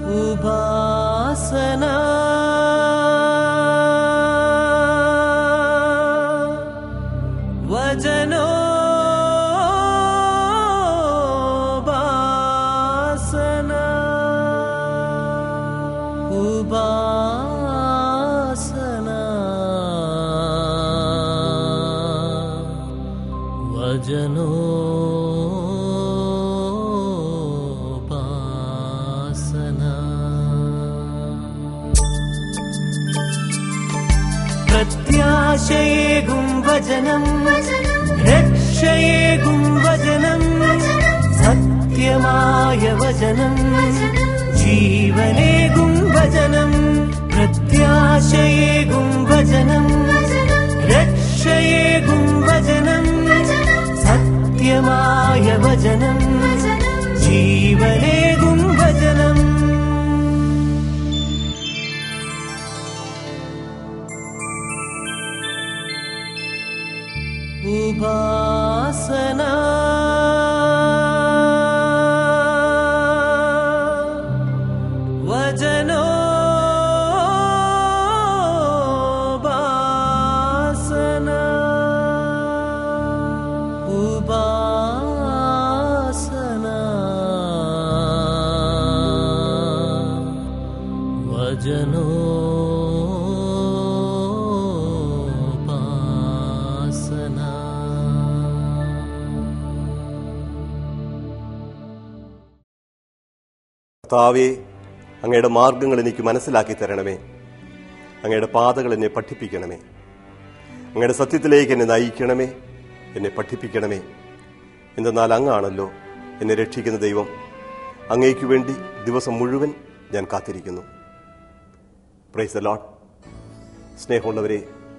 ഉപാസന വചനോപാസന ഉപാസന വചനോപാസന പ്രത്യാശയേകും വചനം രക്ഷയേകും വചനം സത്യമായ വചനം ജീവനേകും വചനം പ്രത്യാശയേകും വചനം രക്ഷയേകും വചനം സത്യമായ വചനം ജീവനേകും വചനം ഉപാസന വചനോപാസന ഉപാസന കർത്താവേ അങ്ങയുടെ മാർഗങ്ങൾ എനിക്ക് മനസ്സിലാക്കി തരണമേ അങ്ങയുടെ പാതകൾ എന്നെ പഠിപ്പിക്കണമേ അങ്ങയുടെ സത്യത്തിലേക്ക് എന്നെ നയിക്കണമേ എന്നെ പഠിപ്പിക്കണമേ എന്തെന്നാൽ അങ്ങാണല്ലോ എന്നെ രക്ഷിക്കുന്ന ദൈവം അങ്ങേക്ക് വേണ്ടി ദിവസം മുഴുവൻ ഞാൻ കാത്തിരിക്കുന്നു പ്രൈസ് ലോഡ് സ്നേഹമുള്ളവരെ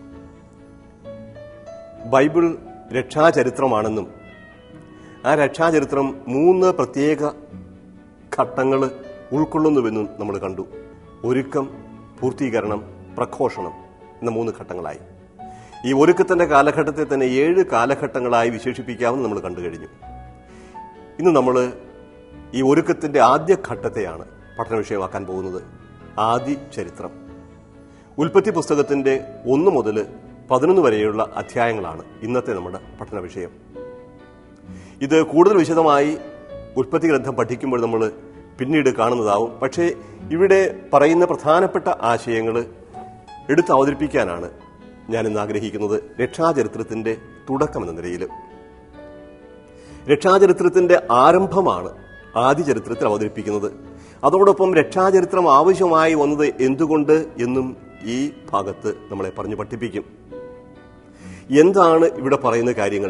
ബൈബിൾ രക്ഷാചരിത്രമാണെന്നും ആ രക്ഷാചരിത്രം മൂന്ന് പ്രത്യേക ഘട്ടങ്ങൾ ഉൾക്കൊള്ളുന്നുവെന്നും നമ്മൾ കണ്ടു ഒരുക്കം പൂർത്തീകരണം പ്രഘോഷണം എന്ന മൂന്ന് ഘട്ടങ്ങളായി ഈ ഒരുക്കത്തിന്റെ കാലഘട്ടത്തെ തന്നെ ഏഴ് കാലഘട്ടങ്ങളായി വിശേഷിപ്പിക്കാമെന്ന് നമ്മൾ കണ്ടു കഴിഞ്ഞു ഇന്ന് നമ്മൾ ഈ ഒരുക്കത്തിന്റെ ആദ്യ ഘട്ടത്തെയാണ് പഠന വിഷയമാക്കാൻ പോകുന്നത് ആദി ചരിത്രം ഉൽപ്പത്തി പുസ്തകത്തിന്റെ ഒന്ന് മുതൽ പതിനൊന്ന് വരെയുള്ള അധ്യായങ്ങളാണ് ഇന്നത്തെ നമ്മുടെ പഠന വിഷയം ഇത് കൂടുതൽ വിശദമായി ഉൽപ്പത്തി ഗ്രന്ഥം പഠിക്കുമ്പോൾ നമ്മൾ പിന്നീട് കാണുന്നതാവും പക്ഷേ ഇവിടെ പറയുന്ന പ്രധാനപ്പെട്ട ആശയങ്ങൾ എടുത്ത് അവതരിപ്പിക്കാനാണ് ഞാൻ ഇന്ന് ആഗ്രഹിക്കുന്നത് രക്ഷാചരിത്രത്തിന്റെ തുടക്കം എന്ന നിലയിൽ രക്ഷാചരിത്രത്തിന്റെ ആരംഭമാണ് ആദ്യ ചരിത്രത്തിൽ അവതരിപ്പിക്കുന്നത് അതോടൊപ്പം രക്ഷാചരിത്രം ആവശ്യമായി വന്നത് എന്തുകൊണ്ട് എന്നും ഈ ഭാഗത്ത് നമ്മളെ പറഞ്ഞു പഠിപ്പിക്കും എന്താണ് ഇവിടെ പറയുന്ന കാര്യങ്ങൾ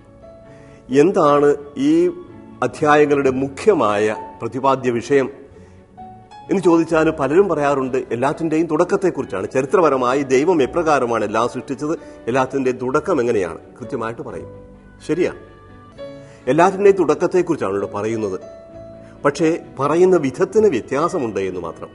എന്താണ് ഈ അധ്യായങ്ങളുടെ മുഖ്യമായ പ്രതിപാദ്യ വിഷയം എന്ന് ചോദിച്ചാൽ പലരും പറയാറുണ്ട് എല്ലാത്തിൻ്റെയും തുടക്കത്തെക്കുറിച്ചാണ് ചരിത്രപരമായി ദൈവം എപ്രകാരമാണ് എല്ലാം സൃഷ്ടിച്ചത് എല്ലാത്തിൻ്റെയും തുടക്കം എങ്ങനെയാണ് കൃത്യമായിട്ട് പറയും ശരിയാണ് എല്ലാത്തിൻ്റെയും തുടക്കത്തെക്കുറിച്ചാണ് ഇവിടെ പറയുന്നത് പക്ഷേ പറയുന്ന വിധത്തിന് വ്യത്യാസമുണ്ട് എന്ന് മാത്രം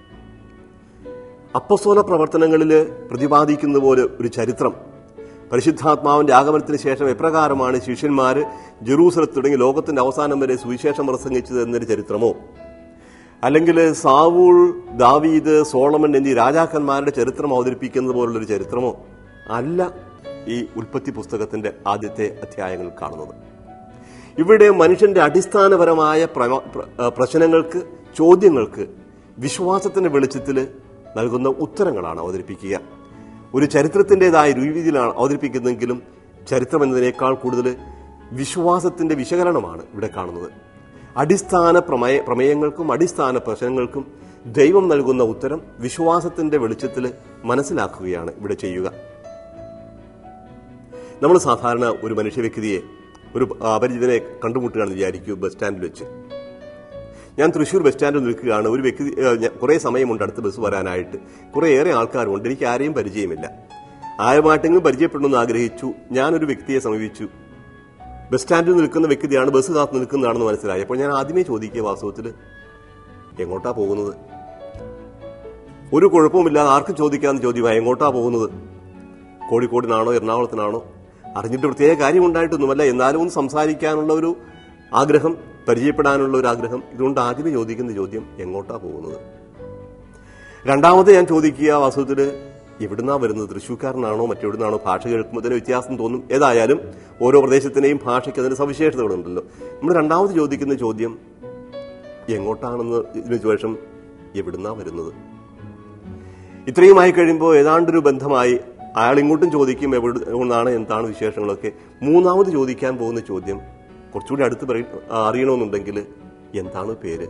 അപ്പസ്തോല പ്രവർത്തനങ്ങളിൽ പ്രതിപാദിക്കുന്ന പോലെ ഒരു ചരിത്രം പരിശുദ്ധാത്മാവിന്റെ ആഗമനത്തിന് ശേഷം എപ്രകാരമാണ് ശിഷ്യന്മാർ ജെറൂസലത്ത് തുടങ്ങി ലോകത്തിന്റെ അവസാനം വരെ സുവിശേഷം പ്രസംഗിച്ചത് എന്നൊരു ചരിത്രമോ അല്ലെങ്കിൽ സാവൂൾ ദാവീദ് സോളമൻ എന്നീ രാജാക്കന്മാരുടെ ചരിത്രം അവതരിപ്പിക്കുന്നത് പോലുള്ളൊരു ചരിത്രമോ അല്ല ഈ ഉൽപ്പത്തി പുസ്തകത്തിന്റെ ആദ്യത്തെ അധ്യായങ്ങൾ കാണുന്നത് ഇവിടെ മനുഷ്യന്റെ അടിസ്ഥാനപരമായ പ്രമ- പ്ര- ആ, പ്രശ്നങ്ങൾക്ക് ചോദ്യങ്ങൾക്ക് വിശ്വാസത്തിന്റെ വെളിച്ചത്തിൽ നൽകുന്ന ഉത്തരങ്ങളാണ് അവതരിപ്പിക്കുക ഒരു ചരിത്രത്തിൻ്റെതായ രീതിയിലാണ് അവതരിപ്പിക്കുന്നതെങ്കിലും ചരിത്രം എന്നതിനേക്കാൾ കൂടുതൽ വിശ്വാസത്തിന്റെ വിശകലനമാണ് ഇവിടെ കാണുന്നത് അടിസ്ഥാന പ്രമേയ പ്രമേയങ്ങൾക്കും അടിസ്ഥാന പ്രശ്നങ്ങൾക്കും ദൈവം നൽകുന്ന ഉത്തരം വിശ്വാസത്തിന്റെ വെളിച്ചത്തിൽ മനസ്സിലാക്കുകയാണ് ഇവിടെ ചെയ്യുക നമ്മൾ സാധാരണ ഒരു മനുഷ്യ വ്യക്തിയെ ഒരു അപരിചിതനെ കണ്ടുമുട്ടുകയാണെന്ന് വിചാരിക്കൂ ബസ് സ്റ്റാൻഡിൽ വെച്ച് ഞാൻ തൃശ്ശൂർ ബസ് സ്റ്റാൻഡിൽ നിൽക്കുകയാണ് ഒരു വ്യക്തി ഏഹ്, ഞാൻ- കുറേ സമയമുണ്ട് അടുത്ത ബസ് വരാനായിട്ട് കുറേ ഏറെ ആൾക്കാരുണ്ട് എനിക്ക് ആരെയും പരിചയമില്ല ആരുമായിട്ടെങ്കിലും പരിചയപ്പെടണമെന്ന് ആഗ്രഹിച്ചു ഞാനൊരു വ്യക്തിയെ സമീപിച്ചു ബസ് സ്റ്റാൻഡിൽ നിൽക്കുന്ന വ്യക്തിയാണ് ബസ് കാത്ത് നിൽക്കുന്നതാണെന്ന് മനസ്സിലായി അപ്പോൾ ഞാൻ ആദ്യമേ ചോദിക്കുക വാസ്തവത്തിൽ എങ്ങോട്ടാ പോകുന്നത് ഒരു കുഴപ്പവുമില്ലാതെ ആർക്കും ചോദിക്കാവുന്ന ചോദ്യമായി എങ്ങോട്ടാ പോകുന്നത് കോഴിക്കോടിനാണോ എറണാകുളത്തിനാണോ അറിഞ്ഞിട്ട് പ്രത്യേക കാര്യമുണ്ടായിട്ടൊന്നുമല്ല എന്നാലും ഒന്ന് സംസാരിക്കാനുള്ള ഒരു ആഗ്രഹം പരിചയപ്പെടാനുള്ള ഒരു ആഗ്രഹം ഇതുകൊണ്ട് ആദ്യമേ ചോദിക്കുന്ന ചോദ്യം എങ്ങോട്ടാ പോകുന്നത് രണ്ടാമത് ഞാൻ ചോദിക്കുക വാസ്തവത്തിൽ എവിടുന്നാ വരുന്നത് തൃശ്ശൂക്കാരനാണോ മറ്റെവിടുന്നാണോ ഭാഷ കേൾക്കുമ്പോൾ തന്നെ വ്യത്യാസം തോന്നും ഏതായാലും ഓരോ പ്രദേശത്തിനെയും ഭാഷയ്ക്ക് അതിന് സവിശേഷതകളുണ്ടല്ലോ നമ്മൾ രണ്ടാമത് ചോദിക്കുന്ന ചോദ്യം എങ്ങോട്ടാണെന്ന് ഇതിനു ശേഷം എവിടുന്നാ വരുന്നത് ഇത്രയുമായി കഴിയുമ്പോൾ ഏതാണ്ടൊരു ബന്ധമായി അയാൾ ഇങ്ങോട്ടും ചോദിക്കും എവിടെ നിന്നാണ് എന്താണ് വിശേഷങ്ങളൊക്കെ മൂന്നാമത് ചോദിക്കാൻ പോകുന്ന ചോദ്യം കുറച്ചുകൂടി അടുത്ത് പറയ അറിയണമെന്നുണ്ടെങ്കിൽ എന്താണ് പേര്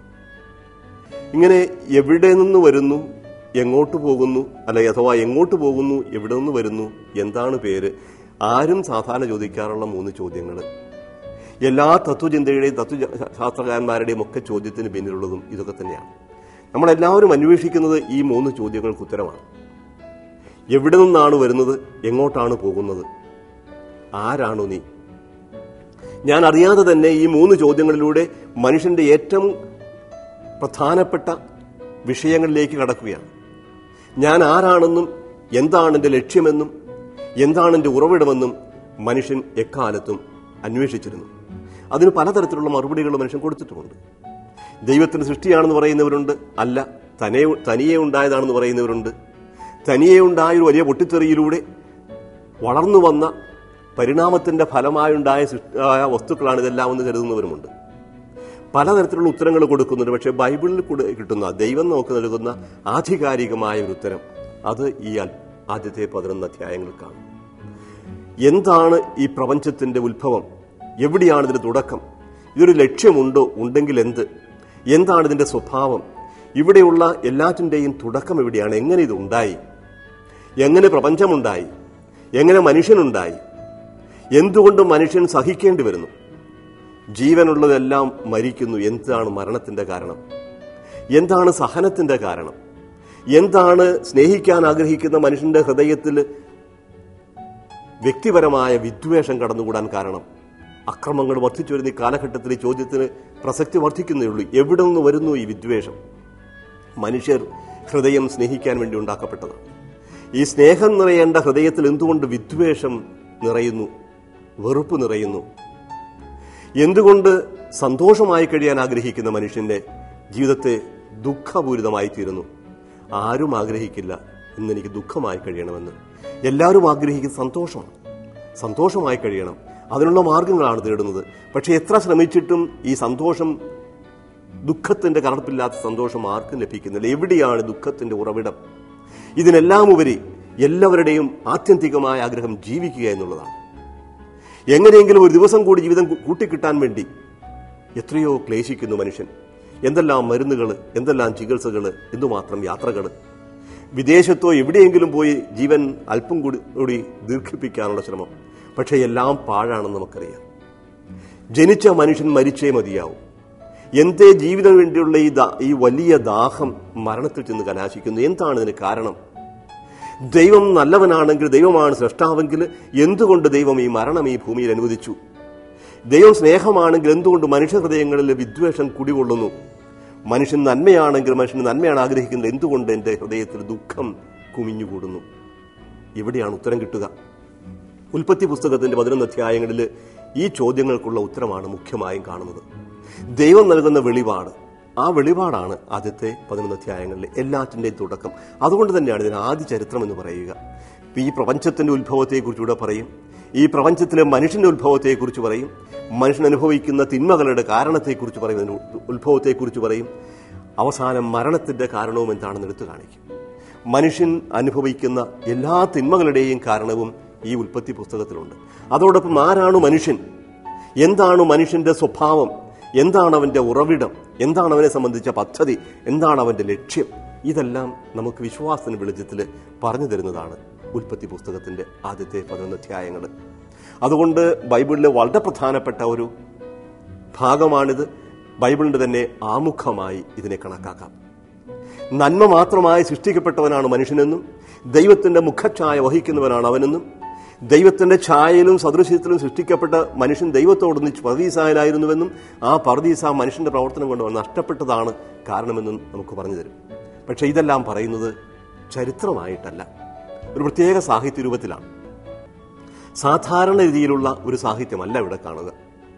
ഇങ്ങനെ എവിടെ നിന്ന് വരുന്നു എങ്ങോട്ട് പോകുന്നു അല്ലെ അഥവാ എങ്ങോട്ട് പോകുന്നു എവിടെ നിന്ന് വരുന്നു എന്താണ് പേര് ആരും സാധാരണ ചോദിക്കാറുള്ള മൂന്ന് ചോദ്യങ്ങൾ എല്ലാ തത്വചിന്തയുടെയും തത്വശാസ്ത്രകാരന്മാരുടെയും ഒക്കെ ചോദ്യത്തിന് പിന്നിലുള്ളതും ഇതൊക്കെ തന്നെയാണ് നമ്മളെല്ലാവരും അന്വേഷിക്കുന്നത് ഈ മൂന്ന് ചോദ്യങ്ങൾക്ക് ഉത്തരമാണ് എവിടെ നിന്നാണ് വരുന്നത് എങ്ങോട്ടാണ് പോകുന്നത് ആരാണു നീ ഞാൻ അറിയാതെ തന്നെ ഈ മൂന്ന് ചോദ്യങ്ങളിലൂടെ മനുഷ്യന്റെ ഏറ്റവും പ്രധാനപ്പെട്ട വിഷയങ്ങളിലേക്ക് കടക്കുകയാണ് ഞാൻ ആരാണെന്നും എന്താണ് എൻ്റെ ലക്ഷ്യമെന്നും എന്താണ് എൻ്റെ ഉറവിടമെന്നും മനുഷ്യൻ എക്കാലത്തും അന്വേഷിച്ചിരുന്നു അതിന് പലതരത്തിലുള്ള മറുപടികൾ മനുഷ്യൻ കൊടുത്തിട്ടുമുണ്ട് ദൈവത്തിന്റെ സൃഷ്ടിയാണെന്ന് പറയുന്നവരുണ്ട് അല്ല തനെ തനിയെ ഉണ്ടായതാണെന്ന് പറയുന്നവരുണ്ട് തനിയെ ഉണ്ടായ ഒരു വലിയ പൊട്ടിത്തെറിയിലൂടെ വളർന്നു വന്ന പരിണാമത്തിന്റെ ഫലമായുണ്ടായ സൃഷ്ടിയായ വസ്തുക്കളാണ് ഇതെല്ലാം എന്ന് കരുതുന്നവരുമുണ്ട് പലതരത്തിലുള്ള ഉത്തരങ്ങൾ കൊടുക്കുന്നുണ്ട് പക്ഷേ ബൈബിളിൽ കൂടെ കിട്ടുന്ന ദൈവം നമുക്ക് നൽകുന്ന ആധികാരികമായ ഒരു ഉത്തരം അത് ഈ അൽ- ആദ്യത്തെ പതിനൊന്ന് അധ്യായങ്ങളിൽ കാണും എന്താണ് ഈ പ്രപഞ്ചത്തിന്റെ ഉത്ഭവം എവിടെയാണ് ഇതിന്റെ തുടക്കം ഇതൊരു ലക്ഷ്യമുണ്ടോ ഉണ്ടെങ്കിൽ എന്ത് എന്താണ് ഇതിന്റെ സ്വഭാവം ഇവിടെയുള്ള എല്ലാറ്റിന്റെയും തുടക്കം എവിടെയാണ് എങ്ങനെ ഇത് ഉണ്ടായി എങ്ങനെ പ്രപഞ്ചമുണ്ടായി എങ്ങനെ മനുഷ്യനുണ്ടായി എന്തുകൊണ്ട് മനുഷ്യൻ സഹിക്കേണ്ടി വരുന്നു ജീവനുള്ളതെല്ലാം മരിക്കുന്നു എന്താണ് മരണത്തിന്റെ കാരണം എന്താണ് സഹനത്തിന്റെ കാരണം എന്താണ് സ്നേഹിക്കാൻ ആഗ്രഹിക്കുന്ന മനുഷ്യന്റെ ഹൃദയത്തിൽ വ്യക്തിപരമായ വിദ്വേഷം കടന്നുകൂടാൻ കാരണം അക്രമങ്ങൾ വർദ്ധിച്ചു വരുന്ന ഈ കാലഘട്ടത്തിൽ ഈ ചോദ്യത്തിന് പ്രസക്തി വർദ്ധിക്കുന്നേ ഉള്ളൂ എവിടെ നിന്ന് വരുന്നു ഈ വിദ്വേഷം മനുഷ്യർ ഹൃദയം സ്നേഹിക്കാൻ വേണ്ടി ഉണ്ടാക്കപ്പെട്ടതാണ് ഈ സ്നേഹം നിറയേണ്ട ഹൃദയത്തിൽ എന്തുകൊണ്ട് വിദ്വേഷം നിറയുന്നു വെറുപ്പ് നിറയുന്നു എന്തുകൊണ്ട് സന്തോഷമായി കഴിയാൻ ആഗ്രഹിക്കുന്ന മനുഷ്യന്റെ ജീവിതത്തെ ദുഃഖപൂരിതമായി തീരുന്നു ആരും ആഗ്രഹിക്കില്ല ഇന്നെനിക്ക് ദുഃഖമായി കഴിയണമെന്ന് എല്ലാവരും ആഗ്രഹിക്കുന്ന സന്തോഷമാണ് സന്തോഷമായി കഴിയണം അതിനുള്ള മാർഗങ്ങളാണ് തേടുന്നത് പക്ഷെ എത്ര ശ്രമിച്ചിട്ടും ഈ സന്തോഷം ദുഃഖത്തിന്റെ കലർപ്പില്ലാത്ത സന്തോഷം ആർക്കും ലഭിക്കുന്നില്ല എവിടെയാണ് ദുഃഖത്തിന്റെ ഉറവിടം ഇതിനെല്ലാം ഉപരി എല്ലാവരുടെയും ആത്യന്തികമായ ആഗ്രഹം ജീവിക്കുക എന്നുള്ളതാണ് എങ്ങനെയെങ്കിലും ഒരു ദിവസം കൂടി ജീവിതം കൂ- കൂട്ടിക്കിട്ടാൻ വേണ്ടി എത്രയോ ക്ലേശിക്കുന്നു മനുഷ്യൻ എന്തെല്ലാം മരുന്നുകൾ എന്തെല്ലാം ചികിത്സകൾ എന്തുമാത്രം യാത്രകൾ വിദേശത്തോ എവിടെയെങ്കിലും പോയി ജീവൻ അല്പം കൂടി കൂടി ദീർഘിപ്പിക്കാനുള്ള ശ്രമം പക്ഷേ എല്ലാം പാഴാണെന്ന് നമുക്കറിയാം ജനിച്ച മനുഷ്യൻ മരിച്ചേ മതിയാവും എന്തേ ജീവിതം വേണ്ടിയുള്ള ഈ ദാ- ഈ വലിയ ദാഹം മരണത്തിൽ ചെന്ന് കലാശിക്കുന്നു എന്താണ് ഇതിന് കാരണം ദൈവം നല്ലവനാണെങ്കിൽ ദൈവമാണ് സൃഷ്ടാവെങ്കിൽ എന്തുകൊണ്ട് ദൈവം ഈ മരണം ഈ ഭൂമിയിൽ അനുവദിച്ചു ദൈവം സ്നേഹമാണെങ്കിൽ എന്തുകൊണ്ട് മനുഷ്യഹൃദയങ്ങളിൽ വിദ്വേഷം കുടികൊള്ളുന്നു മനുഷ്യൻ നന്മയാണെങ്കിൽ മനുഷ്യന് നന്മയാണ് ആഗ്രഹിക്കുന്നത് എന്തുകൊണ്ട് എൻ്റെ ഹൃദയത്തിൽ ദുഃഖം കുമിഞ്ഞുകൂടുന്നു എവിടെയാണ് ഉത്തരം കിട്ടുക ഉൽപ്പത്തി പുസ്തകത്തിന്റെ പതിനൊന്ന് അധ്യായങ്ങളിൽ ഈ ചോദ്യങ്ങൾക്കുള്ള ഉത്തരമാണ് മുഖ്യമായും കാണുന്നത് ദൈവം നൽകുന്ന വെളിപാട് ആ വെളിപാടാണ് ആദ്യത്തെ പതിനൊന്ന് അധ്യായങ്ങളിലെ എല്ലാറ്റിൻ്റെയും തുടക്കം അതുകൊണ്ട് തന്നെയാണ് ഇതിന് ആദ്യ ചരിത്രം എന്ന് പറയുക ഇപ്പൊ ഈ പ്രപഞ്ചത്തിന്റെ ഉത്ഭവത്തെക്കുറിച്ചുകൂടെ പറയും ഈ പ്രപഞ്ചത്തിലെ മനുഷ്യന്റെ ഉത്ഭവത്തെക്കുറിച്ച് പറയും മനുഷ്യൻ അനുഭവിക്കുന്ന തിന്മകളുടെ കാരണത്തെക്കുറിച്ച് പറയും അതിന്റെ ഉത്ഭവത്തെക്കുറിച്ച് പറയും അവസാനം മരണത്തിന്റെ കാരണവും എന്താണെന്ന് എടുത്തു കാണിക്കും മനുഷ്യൻ അനുഭവിക്കുന്ന എല്ലാ തിന്മകളുടെയും കാരണവും ഈ ഉൽപ്പത്തി പുസ്തകത്തിലുണ്ട് അതോടൊപ്പം ആരാണ് മനുഷ്യൻ എന്താണ് മനുഷ്യന്റെ സ്വഭാവം എന്താണ് അവന്റെ ഉറവിടം എന്താണ് അവനെ സംബന്ധിച്ച പദ്ധതി എന്താണ് അവന്റെ ലക്ഷ്യം ഇതെല്ലാം നമുക്ക് വിശ്വാസത്തിന് വെളിച്ചത്തിൽ പറഞ്ഞു തരുന്നതാണ് ഉൽപ്പത്തി പുസ്തകത്തിന്റെ ആദ്യത്തെ പതിനൊന്ന് അധ്യായങ്ങൾ അതുകൊണ്ട് ബൈബിളിലെ വളരെ പ്രധാനപ്പെട്ട ഒരു ഭാഗമാണിത് ബൈബിളിന്റെ തന്നെ ആമുഖമായി ഇതിനെ കണക്കാക്കാം നന്മ മാത്രമായി സൃഷ്ടിക്കപ്പെട്ടവനാണ് മനുഷ്യനെന്നും ദൈവത്തിന്റെ മുഖഛായ വഹിക്കുന്നവനാണ് അവനെന്നും ദൈവത്തിന്റെ ഛായയിലും സദൃശ്യത്തിലും സൃഷ്ടിക്കപ്പെട്ട മനുഷ്യൻ ദൈവത്തോടൊന്നിച്ച് പർദീസായാലായിരുന്നുവെന്നും ആ പർദീസ മനുഷ്യന്റെ പ്രവർത്തനം കൊണ്ട് നഷ്ടപ്പെട്ടതാണ് കാരണമെന്നും നമുക്ക് പറഞ്ഞു തരും പക്ഷെ ഇതെല്ലാം പറയുന്നത് ചരിത്രമായിട്ടല്ല ഒരു പ്രത്യേക സാഹിത്യ രൂപത്തിലാണ് സാധാരണ രീതിയിലുള്ള ഒരു സാഹിത്യമല്ല ഇവിടെ കാണുക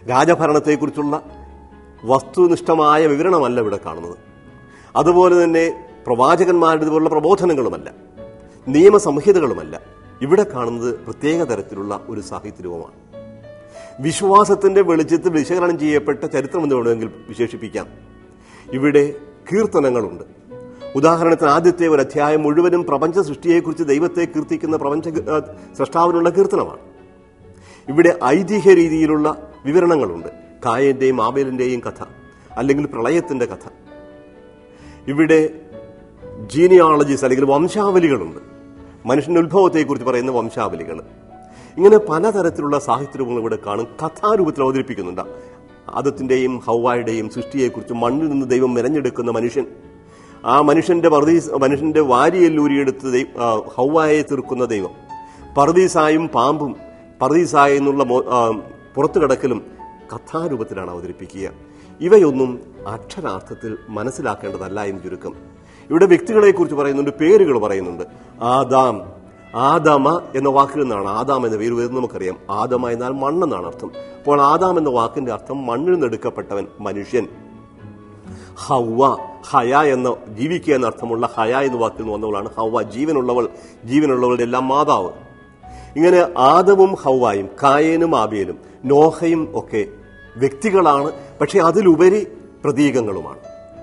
രാജഭരണത്തെക്കുറിച്ചുള്ള വസ്തുനിഷ്ഠമായ വിവരണമല്ല ഇവിടെ കാണുന്നത് അതുപോലെ തന്നെ പ്രവാചകന്മാരുടെ പോലുള്ള പ്രബോധനങ്ങളുമല്ല നിയമസംഹിതകളുമല്ല ഇവിടെ കാണുന്നത് പ്രത്യേക തരത്തിലുള്ള ഒരു സാഹിത്യരൂപമാണ് വിശ്വാസത്തിന്റെ വെളിച്ചത്തിൽ വിശകലനം ചെയ്യപ്പെട്ട ചരിത്രം എന്ന് വേണമെങ്കിൽ വിശേഷിപ്പിക്കാം ഇവിടെ കീർത്തനങ്ങളുണ്ട് ഉദാഹരണത്തിന് ആദ്യത്തെ ഒരു അധ്യായം മുഴുവനും പ്രപഞ്ച സൃഷ്ടിയെക്കുറിച്ച് ദൈവത്തെ കീർത്തിക്കുന്ന പ്രപഞ്ച ആ, സൃഷ്ടാവിനുള്ള കീർത്തനമാണ് ഇവിടെ ഐതിഹ്യ രീതിയിലുള്ള വിവരണങ്ങളുണ്ട് കായന്റെയും ആബേലിന്റെയും കഥ അല്ലെങ്കിൽ പ്രളയത്തിന്റെ കഥ ഇവിടെ ജീനിയോളജീസ് അല്ലെങ്കിൽ വംശാവലികളുണ്ട് മനുഷ്യന്റെ ഉത്ഭവത്തെക്കുറിച്ച് പറയുന്ന വംശാവലികൾ ഇങ്ങനെ പലതരത്തിലുള്ള സാഹിത്യരൂപങ്ങൾ ഇവിടെ കാണും കഥാരൂപത്തിൽ അവതരിപ്പിക്കുന്നുണ്ട് ആദത്തിന്റെയും ഹൗവായുടെയും സൃഷ്ടിയെക്കുറിച്ച് മണ്ണിൽ നിന്ന് ദൈവം മെനഞ്ഞെടുക്കുന്ന മനുഷ്യൻ ആ മനുഷ്യന്റെ പർദീസ് മനുഷ്യന്റെ വാരിയെല്ലൂരിയെടുത്ത് ദൈ- ആ, ഹൗവായെ തീർക്കുന്ന ദൈവം പർദീസായും പാമ്പും പർദീസായ എന്നുള്ള മോ- ആ, പുറത്തു കിടക്കലും കഥാരൂപത്തിലാണ് അവതരിപ്പിക്കുക ഇവയൊന്നും അക്ഷരാർത്ഥത്തിൽ മനസ്സിലാക്കേണ്ടതല്ല എന്ന് ചുരുക്കം ഇവിടെ വ്യക്തികളെ കുറിച്ച് പറയുന്നുണ്ട് പേരുകൾ പറയുന്നുണ്ട് ആദാം ആദമ എന്ന വാക്കിൽ നിന്നാണ് ആദാം എന്ന പേര് വരുന്നത് നമുക്കറിയാം ആദമ എന്നാൽ മണ്ണെന്നാണ് അർത്ഥം അപ്പോൾ ആദാം എന്ന വാക്കിന്റെ അർത്ഥം മണ്ണിൽ നിന്ന് എടുക്കപ്പെട്ടവൻ മനുഷ്യൻ ഹവ ഹയ എന്ന ജീവിക്കുക എന്ന അർത്ഥമുള്ള ഹയ എന്ന വാക്കിൽ നിന്ന് വന്നവളാണ് ഹവ ജീവനുള്ളവൾ ജീവനുള്ളവളുടെ എല്ലാം മാതാവ് ഇങ്ങനെ ആദവും ഹൗവായും കായേനും ആബേലും നോഹയും ഒക്കെ വ്യക്തികളാണ് പക്ഷെ അതിലുപരി പ്രതീകങ്ങളുമാണ്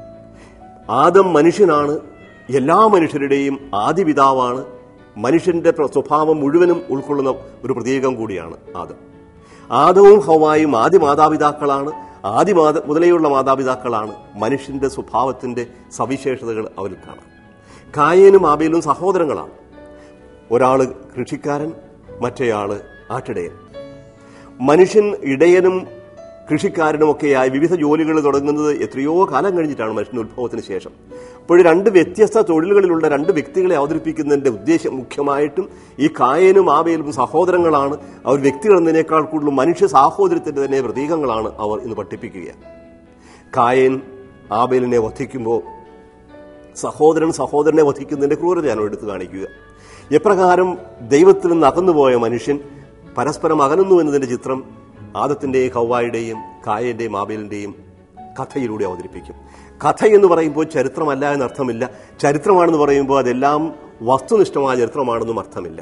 ആദം മനുഷ്യനാണ് എല്ലാ മനുഷ്യരുടെയും ആദിപിതാവാണ് മനുഷ്യന്റെ പ്ര- സ്വഭാവം മുഴുവനും ഉൾക്കൊള്ളുന്ന ഒരു പ്രതീകം കൂടിയാണ് ആദം ആദവും ഹൗവായും ആദ്യ മാതാപിതാക്കളാണ് ആദ്യ മാത മുതലെയുള്ള മാതാപിതാക്കളാണ് മനുഷ്യന്റെ സ്വഭാവത്തിന്റെ സവിശേഷതകൾ അവരിൽ കാണാം കായേനും ആബേലും സഹോദരങ്ങളാണ് ഒരാള് കൃഷിക്കാരൻ മറ്റേയാള് ആട്ടിടയൻ മനുഷ്യൻ ഇടയനും കൃഷിക്കാരനുമൊക്കെയായി വിവിധ ജോലികൾ തുടങ്ങുന്നത് എത്രയോ കാലം കഴിഞ്ഞിട്ടാണ് മനുഷ്യന്റെ ഉത്ഭവത്തിന് ശേഷം അപ്പോൾ രണ്ട് വ്യത്യസ്ത തൊഴിലുകളിലുള്ള രണ്ട് വ്യക്തികളെ അവതരിപ്പിക്കുന്നതിന്റെ ഉദ്ദേശം മുഖ്യമായിട്ടും ഈ കായനും ആബേലും സഹോദരങ്ങളാണ് അവർ വ്യക്തികൾ എന്നതിനേക്കാൾ കൂടുതൽ മനുഷ്യ സാഹോദര്യത്തിന്റെ തന്നെ പ്രതീകങ്ങളാണ് അവർ ഇന്ന് പഠിപ്പിക്കുക കായൻ ആബേലിനെ വധിക്കുമ്പോൾ സഹോദരൻ സഹോദരനെ വധിക്കുന്നതിന്റെ ക്രൂരതയാണ് എടുത്തു കാണിക്കുക എപ്രകാരം ദൈവത്തിൽ നിന്ന് അകന്നുപോയ മനുഷ്യൻ പരസ്പരം അകലുന്നു എന്നതിന്റെ ചിത്രം ആദത്തിന്റെയും ഹൗവായുടെയും കായന്റെയും ആബേലിന്റെയും കഥയിലൂടെ അവതരിപ്പിക്കും കഥ എന്ന് പറയുമ്പോൾ ചരിത്രമല്ല എന്നർത്ഥമില്ല ചരിത്രമാണെന്ന് പറയുമ്പോൾ അതെല്ലാം വസ്തുനിഷ്ഠമായ ചരിത്രമാണെന്നും അർത്ഥമില്ല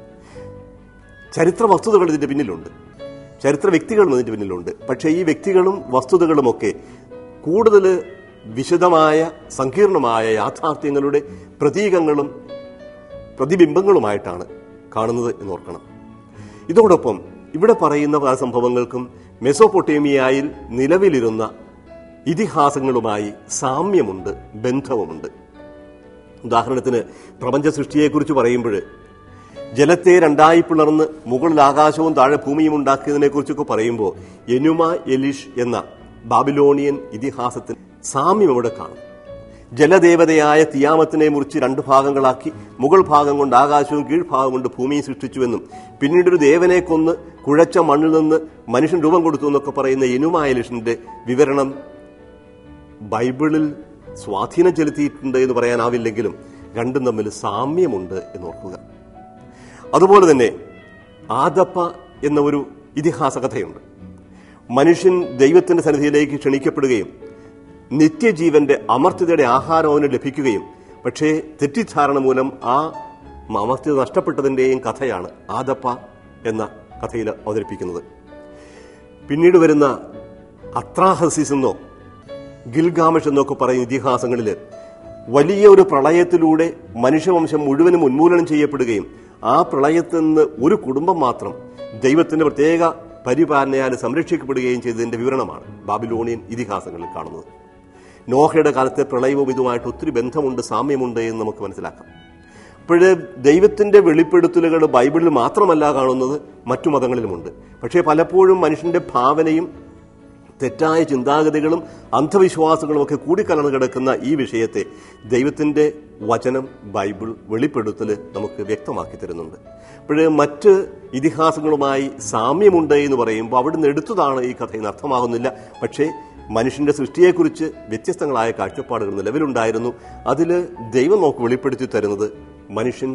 ചരിത്ര വസ്തുതകൾ ഇതിന്റെ പിന്നിലുണ്ട് ചരിത്ര വ്യക്തികളും ഇതിന്റെ പിന്നിലുണ്ട് പക്ഷേ ഈ വ്യക്തികളും വസ്തുതകളുമൊക്കെ കൂടുതൽ വിശദമായ സങ്കീർണമായ യാഥാർത്ഥ്യങ്ങളുടെ പ്രതീകങ്ങളും പ്രതിബിംബങ്ങളുമായിട്ടാണ് കാണുന്നത് എന്നോർക്കണം ഇതോടൊപ്പം ഇവിടെ പറയുന്ന പല സംഭവങ്ങൾക്കും മെസോപ്പൊട്ടേമിയയിൽ നിലവിലിരുന്ന ഇതിഹാസങ്ങളുമായി സാമ്യമുണ്ട് ബന്ധവുമുണ്ട് ഉദാഹരണത്തിന് പ്രപഞ്ച സൃഷ്ടിയെക്കുറിച്ച് പറയുമ്പോൾ ജലത്തെ രണ്ടായി പിളർന്ന് മുകളിൽ ആകാശവും താഴെ ഭൂമിയും ഉണ്ടാക്കിയതിനെ കുറിച്ചൊക്കെ പറയുമ്പോൾ എനുമ എലിഷ് എന്ന ബാബിലോണിയൻ ഇതിഹാസത്തിൽ സാമ്യം ഇവിടെ കാണും ജലദേവതയായ തിയാമത്തിനെ മുറിച്ച് രണ്ട് ഭാഗങ്ങളാക്കി മുകൾ ഭാഗം കൊണ്ട് ആകാശവും കീഴ്ഭാഗം കൊണ്ട് ഭൂമിയും സൃഷ്ടിച്ചുവെന്നും പിന്നീടൊരു ദേവനെ കൊന്ന് കുഴച്ച മണ്ണിൽ നിന്ന് മനുഷ്യൻ രൂപം കൊടുത്തു എന്നൊക്കെ പറയുന്ന എനുമ എലിഷിന്റെ വിവരണം ബൈബിളിൽ സ്വാധീനം ചെലുത്തിയിട്ടുണ്ട് എന്ന് പറയാനാവില്ലെങ്കിലും രണ്ടും തമ്മിൽ സാമ്യമുണ്ട് എന്ന് ഓർക്കുക അതുപോലെ തന്നെ ആദപ്പ എന്ന ഒരു ഇതിഹാസ കഥയുണ്ട് മനുഷ്യൻ ദൈവത്തിന്റെ സന്നിധിയിലേക്ക് ക്ഷണിക്കപ്പെടുകയും നിത്യജീവന്റെ അമർത്യതയുടെ ആഹാരം അവന് ലഭിക്കുകയും പക്ഷേ തെറ്റിദ്ധാരണ മൂലം ആ അമർത്യത നഷ്ടപ്പെട്ടതിന്റെയും കഥയാണ് ആദപ്പ എന്ന കഥയിൽ അവതരിപ്പിക്കുന്നത് പിന്നീട് വരുന്ന അത്രാഹസിസ് എന്നോ ഗിൽഗാമഷ് എന്നൊക്കെ പറയുന്ന ഇതിഹാസങ്ങളിൽ വലിയ ഒരു പ്രളയത്തിലൂടെ മനുഷ്യവംശം മുഴുവനും ഉന്മൂലനം ചെയ്യപ്പെടുകയും ആ പ്രളയത്തിൽ നിന്ന് ഒരു കുടുംബം മാത്രം ദൈവത്തിന്റെ പ്രത്യേക പരിപാലനയാൽ സംരക്ഷിക്കപ്പെടുകയും ചെയ്തതിന്റെ വിവരണമാണ് ബാബിലോണിയൻ ഇതിഹാസങ്ങളിൽ കാണുന്നത് നോഹയുടെ കാലത്തെ പ്രളയവും ഇതുമായിട്ട് ഒത്തിരി ബന്ധമുണ്ട് സാമ്യമുണ്ട് എന്ന് നമുക്ക് മനസ്സിലാക്കാം അപ്പോഴ് ദൈവത്തിന്റെ വെളിപ്പെടുത്തലുകൾ ബൈബിളിൽ മാത്രമല്ല കാണുന്നത് മറ്റു മതങ്ങളിലുമുണ്ട് പക്ഷേ പലപ്പോഴും മനുഷ്യന്റെ ഭാവനയും തെറ്റായ ചിന്താഗതികളും അന്ധവിശ്വാസങ്ങളും ഒക്കെ കൂടിക്കലർന്ന് കിടക്കുന്ന ഈ വിഷയത്തെ ദൈവത്തിന്റെ വചനം ബൈബിൾ വെളിപ്പെടുത്തൽ നമുക്ക് വ്യക്തമാക്കി തരുന്നുണ്ട് അപ്പോഴ് മറ്റ് ഇതിഹാസങ്ങളുമായി സാമ്യമുണ്ട് എന്ന് പറയുമ്പോൾ അവിടുന്ന് എടുത്തതാണ് ഈ കഥയിൽ അർത്ഥമാകുന്നില്ല പക്ഷേ മനുഷ്യന്റെ സൃഷ്ടിയെക്കുറിച്ച് വ്യത്യസ്തങ്ങളായ കാഴ്ചപ്പാടുകൾ നിലവിലുണ്ടായിരുന്നു അതിൽ ദൈവം നമുക്ക് വെളിപ്പെടുത്തി തരുന്നത് മനുഷ്യൻ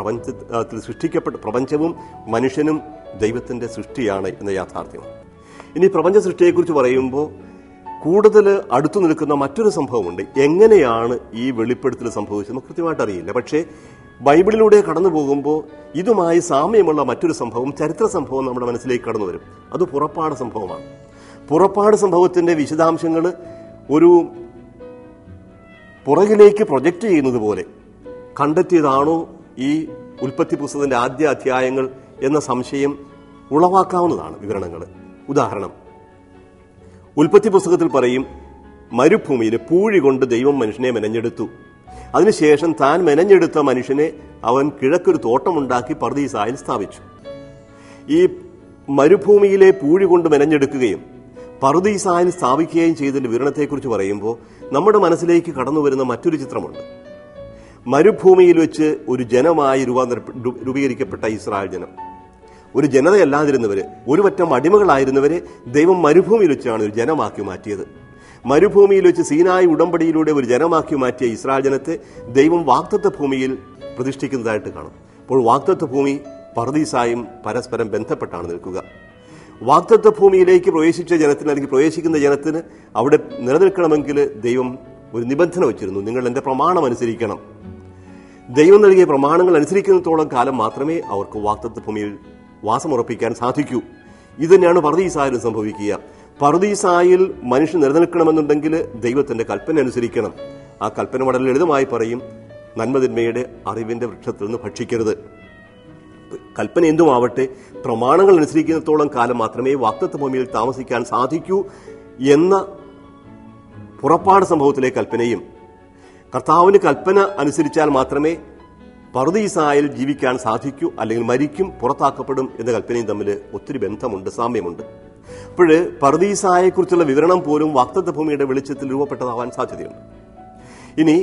പ്രപഞ്ചത്തിൽ സൃഷ്ടിക്കപ്പെട്ട പ്രപഞ്ചവും മനുഷ്യനും ദൈവത്തിന്റെ സൃഷ്ടിയാണ് എന്ന യാഥാർത്ഥ്യമാണ് ഇനി പ്രപഞ്ച സൃഷ്ടിയെക്കുറിച്ച് പറയുമ്പോൾ കൂടുതൽ അടുത്തു നിൽക്കുന്ന മറ്റൊരു സംഭവമുണ്ട് എങ്ങനെയാണ് ഈ വെളിപ്പെടുത്തൽ സംഭവിച്ചത് നമുക്ക് കൃത്യമായിട്ട് അറിയില്ല പക്ഷേ ബൈബിളിലൂടെ കടന്നു പോകുമ്പോൾ ഇതുമായി സാമ്യമുള്ള മറ്റൊരു സംഭവം ചരിത്ര സംഭവം നമ്മുടെ മനസ്സിലേക്ക് കടന്നു വരും അത് പുറപ്പാട് സംഭവമാണ് പുറപ്പാട് സംഭവത്തിന്റെ വിശദാംശങ്ങൾ ഒരു പുറകിലേക്ക് പ്രൊജക്റ്റ് ചെയ്യുന്നത് പോലെ കണ്ടെത്തിയതാണോ ഈ ഉൽപ്പത്തി പുസ്തകത്തിന്റെ ആദ്യ അധ്യായങ്ങൾ എന്ന സംശയം ഉളവാക്കാവുന്നതാണ് വിവരണങ്ങൾ ഉദാഹരണം ഉൽപ്പത്തി പുസ്തകത്തിൽ പറയും മരുഭൂമിയിൽ പൂഴി കൊണ്ട് ദൈവം മനുഷ്യനെ മെനഞ്ഞെടുത്തു അതിനുശേഷം താൻ മെനഞ്ഞെടുത്ത മനുഷ്യനെ അവൻ കിഴക്കൊരു തോട്ടമുണ്ടാക്കി പർദീസായിൽ സ്ഥാപിച്ചു ഈ മരുഭൂമിയിലെ പൂഴി കൊണ്ട് മെനഞ്ഞെടുക്കുകയും പർദീസായിൽ സ്ഥാപിക്കുകയും ചെയ്തതിന്റെ വിവരണത്തെക്കുറിച്ച് പറയുമ്പോൾ നമ്മുടെ മനസ്സിലേക്ക് കടന്നു വരുന്ന മറ്റൊരു ചിത്രമുണ്ട് മരുഭൂമിയിൽ വെച്ച് ഒരു ജനമായി രൂപാന്തര രൂപീകരിക്കപ്പെട്ട ഇസ്രായേൽ ജനം ഒരു ജനതയല്ലാതിരുന്നവര് ഒരു പറ്റം അടിമകളായിരുന്നവരെ ദൈവം മരുഭൂമിയിൽ വെച്ചാണ് ഒരു ജനമാക്കി മാറ്റിയത് മരുഭൂമിയിൽ വെച്ച് സീനായി ഉടമ്പടിയിലൂടെ ഒരു ജനമാക്കി മാറ്റിയ ഇസ്രായേൽ ജനത്തെ ദൈവം വാക്തത്വ ഭൂമിയിൽ പ്രതിഷ്ഠിക്കുന്നതായിട്ട് കാണും അപ്പോൾ വാക്തത്വ ഭൂമി പർദീസായും പരസ്പരം ബന്ധപ്പെട്ടാണ് നിൽക്കുക വാക്തത്വ ഭൂമിയിലേക്ക് പ്രവേശിച്ച ജനത്തിന് അല്ലെങ്കിൽ പ്രവേശിക്കുന്ന ജനത്തിന് അവിടെ നിലനിൽക്കണമെങ്കിൽ ദൈവം ഒരു നിബന്ധന വെച്ചിരുന്നു നിങ്ങൾ എന്റെ പ്രമാണം അനുസരിക്കണം ദൈവം നൽകിയ പ്രമാണങ്ങൾ അനുസരിക്കുന്നിടത്തോളം കാലം മാത്രമേ അവർക്ക് വാക്തത്വ ഭൂമിയിൽ വാസമുറപ്പിക്കാൻ സാധിക്കൂ ഇത് തന്നെയാണ് പർദീസായാലും സംഭവിക്കുക പർദീസായിൽ മനുഷ്യൻ നിലനിൽക്കണമെന്നുണ്ടെങ്കിൽ ദൈവത്തിന്റെ കൽപ്പന അനുസരിക്കണം ആ കൽപ്പന വളരെ ലളിതമായി പറയും നന്മതിന്മയുടെ അറിവിന്റെ വൃക്ഷത്തിൽ നിന്ന് ഭക്ഷിക്കരുത് കൽപ്പന എന്തുമാവട്ടെ പ്രമാണങ്ങൾ അനുസരിക്കുന്നിടത്തോളം കാലം മാത്രമേ വാക്തത്വ ഭൂമിയിൽ താമസിക്കാൻ സാധിക്കൂ എന്ന പുറപ്പാട് സംഭവത്തിലെ കൽപ്പനയും കർത്താവിന് കൽപ്പന അനുസരിച്ചാൽ മാത്രമേ പർദീസായിൽ ജീവിക്കാൻ സാധിക്കൂ അല്ലെങ്കിൽ മരിക്കും പുറത്താക്കപ്പെടും എന്ന കൽപ്പനയും തമ്മിൽ ഒത്തിരി ബന്ധമുണ്ട് സാമ്യമുണ്ട് അപ്പോൾ പർദീസായെക്കുറിച്ചുള്ള വിവരണം പോലും വാക്തത്വ ഭൂമിയുടെ വെളിച്ചത്തിൽ രൂപപ്പെട്ടതാവാൻ സാധ്യതയുണ്ട് ഇനി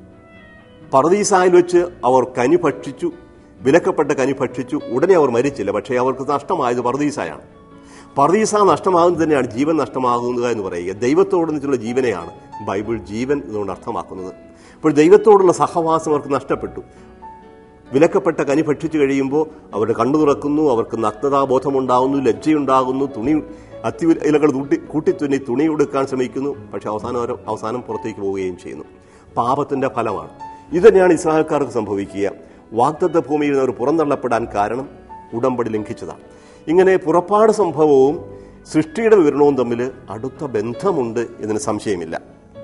പർദീസായിൽ വെച്ച് അവർ കനി ഭക്ഷിച്ചു വിലക്കപ്പെട്ട കനി ഭക്ഷിച്ചു ഉടനെ അവർ മരിച്ചില്ല പക്ഷേ അവർക്ക് നഷ്ടമായത് പർദീസായാണ് പർദീസ നഷ്ടമാകുന്നത് തന്നെയാണ് ജീവൻ നഷ്ടമാകുന്നത് എന്ന് പറയുക ദൈവത്തോടൊന്നിച്ചുള്ള ജീവനെയാണ് ബൈബിൾ ജീവൻ എന്നുകൊണ്ട് അർത്ഥമാക്കുന്നത് അപ്പോൾ ദൈവത്തോടുള്ള സഹവാസം അവർക്ക് നഷ്ടപ്പെട്ടു വിലക്കപ്പെട്ട കനി ഭക്ഷിച്ചു കഴിയുമ്പോൾ അവരുടെ കണ്ണു തുറക്കുന്നു അവർക്ക് നഗ്നതാബോധമുണ്ടാകുന്നു ലജ്ജയുണ്ടാകുന്നു തുണി അത്തി ഇലകൾ കൂട്ടി കൂട്ടിത്തുന്നി തുണി ഉടുക്കാൻ ശ്രമിക്കുന്നു പക്ഷെ അവസാനം അവർ അവസാനം പുറത്തേക്ക് പോവുകയും ചെയ്യുന്നു പാപത്തിന്റെ ഫലമാണ് ഇത് തന്നെയാണ് ഇസ്രായേൽക്കാർക്ക് സംഭവിക്കുക വാഗ്ദത്ത ഭൂമിയിൽ നിന്ന് അവർ പുറന്തള്ളപ്പെടാൻ കാരണം ഉടമ്പടി ലംഘിച്ചതാണ് ഇങ്ങനെ പുറപ്പാട് സംഭവവും സൃഷ്ടിയുടെ വിവരണവും തമ്മിൽ അടുത്ത ബന്ധമുണ്ട് എന്നതിന് സംശയമില്ല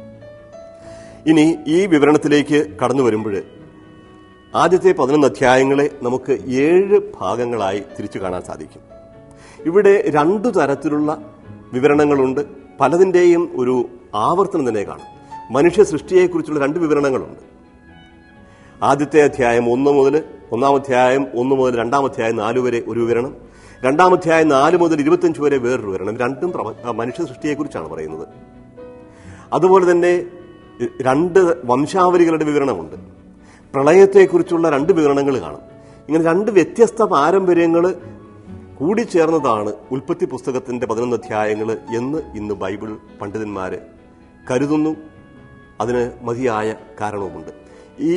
ഇനി ഈ വിവരണത്തിലേക്ക് കടന്നു വരുമ്പോൾ ആദ്യത്തെ പതിനൊന്ന് അധ്യായങ്ങളെ നമുക്ക് ഏഴ് ഭാഗങ്ങളായി തിരിച്ചു കാണാൻ സാധിക്കും ഇവിടെ രണ്ടു തരത്തിലുള്ള വിവരണങ്ങളുണ്ട് പലതിൻ്റെയും ഒരു ആവർത്തനം തന്നെ കാണും മനുഷ്യ സൃഷ്ടിയെക്കുറിച്ചുള്ള രണ്ട് വിവരണങ്ങളുണ്ട് ആദ്യത്തെ അധ്യായം ഒന്ന് മുതൽ ഒന്നാം അധ്യായം ഒന്ന് മുതൽ രണ്ടാം അധ്യായം നാല് വരെ ഒരു വിവരണം രണ്ടാം അധ്യായം നാല് മുതൽ ഇരുപത്തഞ്ച് വരെ വേറൊരു വിവരണം രണ്ടും പ്രപ- ആ, മനുഷ്യ സൃഷ്ടിയെക്കുറിച്ചാണ് പറയുന്നത് അതുപോലെ തന്നെ രണ്ട് വംശാവലികളുടെ വിവരണമുണ്ട് പ്രളയത്തെക്കുറിച്ചുള്ള രണ്ട് വിവരണങ്ങൾ കാണും ഇങ്ങനെ രണ്ട് വ്യത്യസ്ത പാരമ്പര്യങ്ങൾ കൂടിച്ചേർന്നതാണ് ഉൽപ്പത്തി പുസ്തകത്തിന്റെ പതിനൊന്ന് അധ്യായങ്ങൾ എന്ന് ഇന്ന് ബൈബിൾ പണ്ഡിതന്മാര് കരുതുന്നു അതിന് മതിയായ കാരണവുമുണ്ട് ഈ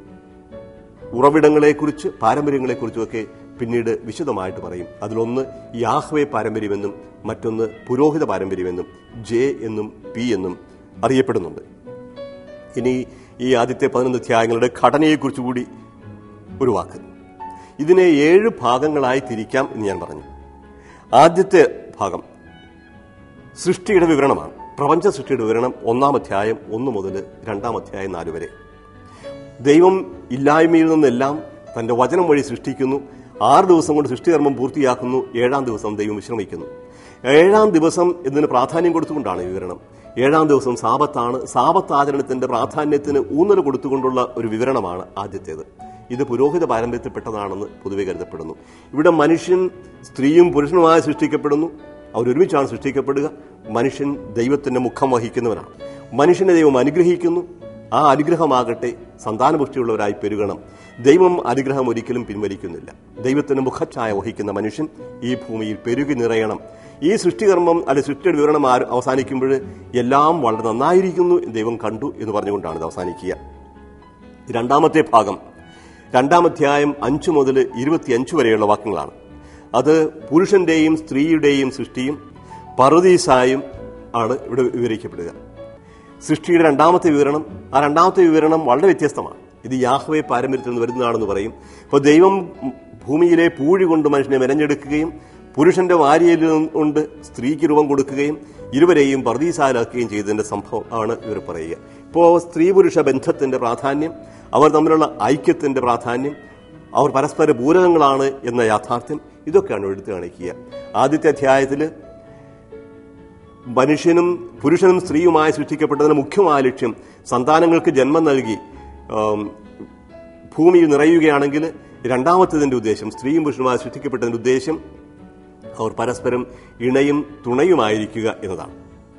ഉറവിടങ്ങളെക്കുറിച്ച് പാരമ്പര്യങ്ങളെക്കുറിച്ചുമൊക്കെ പിന്നീട് വിശദമായിട്ട് പറയും അതിലൊന്ന് യാഹ്വേ പാരമ്പര്യമെന്നും മറ്റൊന്ന് പുരോഹിത പാരമ്പര്യമെന്നും ജെ എന്നും പി എന്നും അറിയപ്പെടുന്നുണ്ട് ഇനി ഈ ആദ്യത്തെ പതിനൊന്ന് അധ്യായങ്ങളുടെ ഘടനയെക്കുറിച്ച് കൂടി ഒരു വാക്ക് ഇതിനെ ഏഴ് ഭാഗങ്ങളായി തിരിക്കാം എന്ന് ഞാൻ പറഞ്ഞു ആദ്യത്തെ ഭാഗം സൃഷ്ടിയുടെ വിവരണമാണ് പ്രപഞ്ച സൃഷ്ടിയുടെ വിവരണം ഒന്നാം അധ്യായം ഒന്ന് മുതൽ രണ്ടാം അധ്യായം നാല് വരെ ദൈവം ഇല്ലായ്മയിൽ നിന്നെല്ലാം തന്റെ വചനം വഴി സൃഷ്ടിക്കുന്നു ആറ് ദിവസം കൊണ്ട് സൃഷ്ടികർമ്മം പൂർത്തിയാക്കുന്നു ഏഴാം ദിവസം ദൈവം വിശ്രമിക്കുന്നു ഏഴാം ദിവസം എന്നതിന് പ്രാധാന്യം കൊടുത്തുകൊണ്ടാണ് ഈ വിവരണം ഏഴാം ദിവസം സാപത്താണ് സാപത്ത് ആചരണത്തിന്റെ പ്രാധാന്യത്തിന് ഊന്നൽ കൊടുത്തുകൊണ്ടുള്ള ഒരു വിവരണമാണ് ആദ്യത്തേത് ഇത് പുരോഹിത പാരമ്പര്യത്തിൽപ്പെട്ടതാണെന്ന് പൊതുവെ കരുതപ്പെടുന്നു ഇവിടെ മനുഷ്യൻ സ്ത്രീയും പുരുഷനുമായി സൃഷ്ടിക്കപ്പെടുന്നു അവരൊരുമിച്ചാണ് സൃഷ്ടിക്കപ്പെടുക മനുഷ്യൻ ദൈവത്തിന്റെ മുഖം വഹിക്കുന്നവനാണ് മനുഷ്യനെ ദൈവം അനുഗ്രഹിക്കുന്നു ആ അനുഗ്രഹമാകട്ടെ സന്താനപുഷ്ടിയുള്ളവരായി പെരുകണം ദൈവം അനുഗ്രഹം ഒരിക്കലും പിൻവലിക്കുന്നില്ല ദൈവത്തിന് മുഖച്ഛായ വഹിക്കുന്ന മനുഷ്യൻ ഈ ഭൂമിയിൽ പെരുകി നിറയണം ഈ സൃഷ്ടികർമ്മം അല്ലെ സൃഷ്ടിയുടെ വിവരണം ആര് അവസാനിക്കുമ്പോൾ എല്ലാം വളരെ നന്നായിരിക്കുന്നു എന്ന് ദൈവം കണ്ടു എന്ന് പറഞ്ഞുകൊണ്ടാണ് ഇത് അവസാനിക്കുക രണ്ടാമത്തെ ഭാഗം രണ്ടാം അധ്യായം അഞ്ചു മുതൽ ഇരുപത്തിയഞ്ച് വരെയുള്ള വാക്യങ്ങളാണ് അത് പുരുഷന്റെയും സ്ത്രീയുടെയും സൃഷ്ടിയും പറുദീസായും ആണ് ഇവിടെ വിവരിക്കപ്പെടുക സൃഷ്ടിയുടെ രണ്ടാമത്തെ വിവരണം ആ രണ്ടാമത്തെ വിവരണം വളരെ വ്യത്യസ്തമാണ് ഇത് യാഹ്വേ പാരമ്പര്യത്തിൽ നിന്ന് വരുന്നതാണെന്ന് പറയും അപ്പോൾ ദൈവം ഭൂമിയിലെ പൂഴി കൊണ്ട് മനുഷ്യനെ മെനഞ്ഞെടുക്കുകയും പുരുഷന്റെ വാരിയിൽ കൊണ്ട് സ്ത്രീക്ക് രൂപം കൊടുക്കുകയും ഇരുവരെയും പർദീസാലാക്കുകയും ചെയ്തതിന്റെ സംഭവം ആണ് ഇവർ പറയുക ഇപ്പോൾ സ്ത്രീ പുരുഷ ബന്ധത്തിന്റെ പ്രാധാന്യം അവർ തമ്മിലുള്ള ഐക്യത്തിന്റെ പ്രാധാന്യം അവർ പരസ്പര പൂരകങ്ങളാണ് എന്ന യാഥാർത്ഥ്യം ഇതൊക്കെയാണ് എടുത്തു കാണിക്കുക ആദ്യത്തെ അധ്യായത്തിൽ മനുഷ്യനും പുരുഷനും സ്ത്രീയുമായി സൃഷ്ടിക്കപ്പെട്ടതിന് മുഖ്യമായ ലക്ഷ്യം സന്താനങ്ങൾക്ക് ജന്മം നൽകി ആം, ഭൂമിയിൽ നിറയുകയാണെങ്കിൽ രണ്ടാമത്തതിന്റെ ഉദ്ദേശം സ്ത്രീയും പുരുഷനുമായി സൃഷ്ടിക്കപ്പെട്ടതിന്റെ ഉദ്ദേശം അവർ പരസ്പരം ഇണയും തുണയുമായിരിക്കുക എന്നതാണ്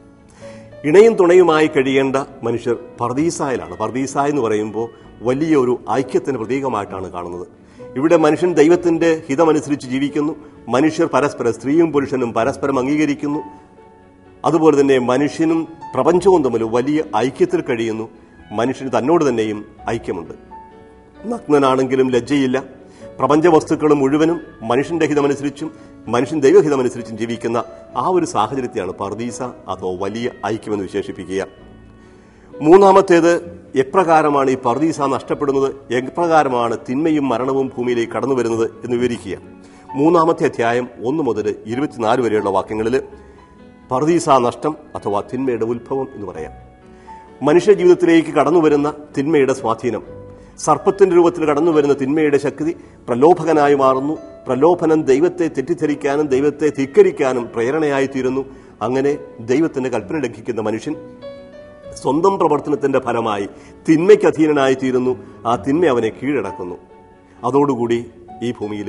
ഇണയും തുണയുമായി കഴിയേണ്ട മനുഷ്യർ പർദീസായിലാണ് പർദീസായ എന്ന് പറയുമ്പോൾ വലിയ ഒരു ഐക്യത്തിന്റെ പ്രതീകമായിട്ടാണ് കാണുന്നത് ഇവിടെ മനുഷ്യൻ ദൈവത്തിന്റെ ഹിതമനുസരിച്ച് ജീവിക്കുന്നു മനുഷ്യർ പരസ്പരം സ്ത്രീയും പുരുഷനും പരസ്പരം അംഗീകരിക്കുന്നു അതുപോലെ തന്നെ മനുഷ്യനും പ്രപഞ്ചവും തമ്മിൽ വലിയ ഐക്യത്തിൽ കഴിയുന്നു മനുഷ്യന് തന്നോട് തന്നെയും ഐക്യമുണ്ട് നഗ്നനാണെങ്കിലും ലജ്ജയില്ല പ്രപഞ്ച വസ്തുക്കൾ മുഴുവനും മനുഷ്യന്റെ ഹിതമനുസരിച്ചും മനുഷ്യൻ ദൈവഹിതമനുസരിച്ചും ജീവിക്കുന്ന ആ ഒരു സാഹചര്യത്തെയാണ് പർദീസ അതോ വലിയ ഐക്യമെന്ന് വിശേഷിപ്പിക്കുക മൂന്നാമത്തേത് എപ്രകാരമാണ് ഈ പർദീസ നഷ്ടപ്പെടുന്നത് എപ്രകാരമാണ് തിന്മയും മരണവും ഭൂമിയിലേക്ക് കടന്നു വരുന്നത് എന്ന് വിവരിക്കുക മൂന്നാമത്തെ അധ്യായം ഒന്ന് മുതൽ ഇരുപത്തിനാല് വരെയുള്ള വാക്യങ്ങളിൽ പർദീസ നഷ്ടം അഥവാ തിന്മയുടെ ഉത്ഭവം എന്ന് പറയാം മനുഷ്യ ജീവിതത്തിലേക്ക് കടന്നു വരുന്ന തിന്മയുടെ സ്വാധീനം സർപ്പത്തിന്റെ രൂപത്തിൽ കടന്നു വരുന്ന തിന്മയുടെ ശക്തി പ്രലോഭകനായി മാറുന്നു പ്രലോഭനം ദൈവത്തെ തെറ്റിദ്ധരിക്കാനും ദൈവത്തെ ധിക്കരിക്കാനും പ്രേരണയായി തീരുന്നു അങ്ങനെ ദൈവത്തിന്റെ കൽപ്പന ലംഘിക്കുന്ന മനുഷ്യൻ സ്വന്തം പ്രവർത്തനത്തിന്റെ ഫലമായി തിന്മയ്ക്ക് അധീനനായി തീരുന്നു ആ തിന്മ അവനെ കീഴടക്കുന്നു അതോടുകൂടി ഈ ഭൂമിയിൽ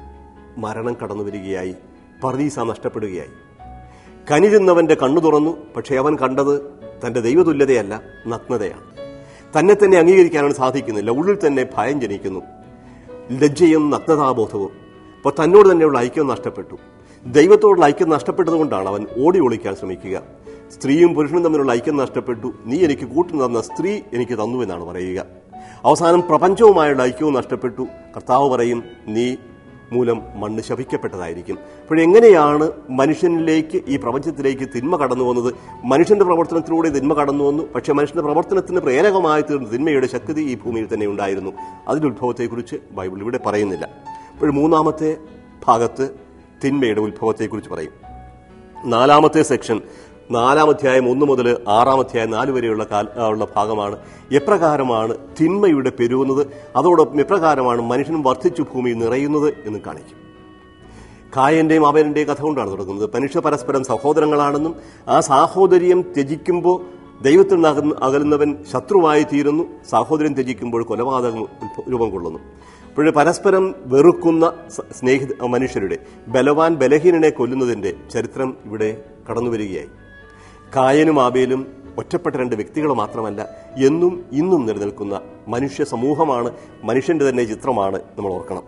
മരണം കടന്നു വരികയായി പർദീസ നഷ്ടപ്പെടുകയായി കനിരുന്നവന്റെ കണ്ണു തുറന്നു പക്ഷെ അവൻ കണ്ടത് തന്റെ ദൈവതുല്യതയല്ല നഗ്നതയാണ് തന്നെ തന്നെ അംഗീകരിക്കാനാണ് സാധിക്കുന്നില്ല ഉള്ളിൽ തന്നെ ഭയം ജനിക്കുന്നു ലജ്ജയും നഗ്നതാബോധവും അപ്പോൾ തന്നോട് തന്നെയുള്ള ഐക്യം നഷ്ടപ്പെട്ടു ദൈവത്തോടുള്ള ഐക്യം നഷ്ടപ്പെട്ടതുകൊണ്ടാണ് അവൻ ഓടി ഒളിക്കാൻ ശ്രമിക്കുക സ്ത്രീയും പുരുഷനും തമ്മിലുള്ള ഐക്യം നഷ്ടപ്പെട്ടു നീ എനിക്ക് കൂട്ടു തന്ന സ്ത്രീ എനിക്ക് തന്നു എന്നാണ് പറയുക അവസാനം പ്രപഞ്ചവുമായുള്ള ഐക്യവും നഷ്ടപ്പെട്ടു കർത്താവ് പറയും നീ മൂലം മണ്ണ് ശപിക്കപ്പെട്ടതായിരിക്കും അപ്പോഴെങ്ങനെയാണ് മനുഷ്യനിലേക്ക് ഈ പ്രപഞ്ചത്തിലേക്ക് തിന്മ കടന്നു വന്നത് മനുഷ്യന്റെ പ്രവർത്തനത്തിലൂടെ തിന്മ കടന്നു വന്നു പക്ഷേ മനുഷ്യന്റെ പ്രവർത്തനത്തിന് പ്രേരകമായി തീർന്ന തിന്മയുടെ ശക്തി ഈ ഭൂമിയിൽ തന്നെ ഉണ്ടായിരുന്നു അതിന്റെ ഉത്ഭവത്തെക്കുറിച്ച് ബൈബിൾ ഇവിടെ പറയുന്നില്ല അപ്പോൾ മൂന്നാമത്തെ ഭാഗത്ത് തിന്മയുടെ ഉത്ഭവത്തെക്കുറിച്ച് പറയും നാലാമത്തെ സെക്ഷൻ നാലാം അധ്യായം ഒന്ന് മുതൽ ആറാം അധ്യായം നാല് വരെയുള്ള കാല ഉള്ള ഭാഗമാണ് എപ്രകാരമാണ് തിന്മയുടെ പെരുകുന്നത് അതോടൊപ്പം എപ്രകാരമാണ് മനുഷ്യനും വർദ്ധിച്ചു ഭൂമിയിൽ നിറയുന്നത് എന്ന് കാണിക്കും കായന്റെയും അവന്റെയും കഥ കൊണ്ടാണ് തുടങ്ങുന്നത് മനുഷ്യ പരസ്പരം സഹോദരങ്ങളാണെന്നും ആ സാഹോദര്യം ത്യജിക്കുമ്പോൾ ദൈവത്തിൽ നിന്ന് അകന്ന് അകലുന്നവൻ ശത്രുവായി തീരുന്നു സാഹോദര്യം ത്യജിക്കുമ്പോൾ കൊലപാതകം ഉത്ഭ- രൂപം കൊള്ളുന്നു അപ്പോൾ പരസ്പരം വെറുക്കുന്ന സ- സ്നേഹിത മനുഷ്യരുടെ ബലവാൻ ബലഹീനനെ കൊല്ലുന്നതിന്റെ ചരിത്രം ഇവിടെ കടന്നു വരികയായി കായനും ആബേലും ഒറ്റപ്പെട്ട രണ്ട് വ്യക്തികൾ മാത്രമല്ല എന്നും ഇന്നും നിലനിൽക്കുന്ന മനുഷ്യ സമൂഹമാണ് മനുഷ്യന്റെ തന്നെ ചിത്രമാണ് നമ്മൾ ഓർക്കണം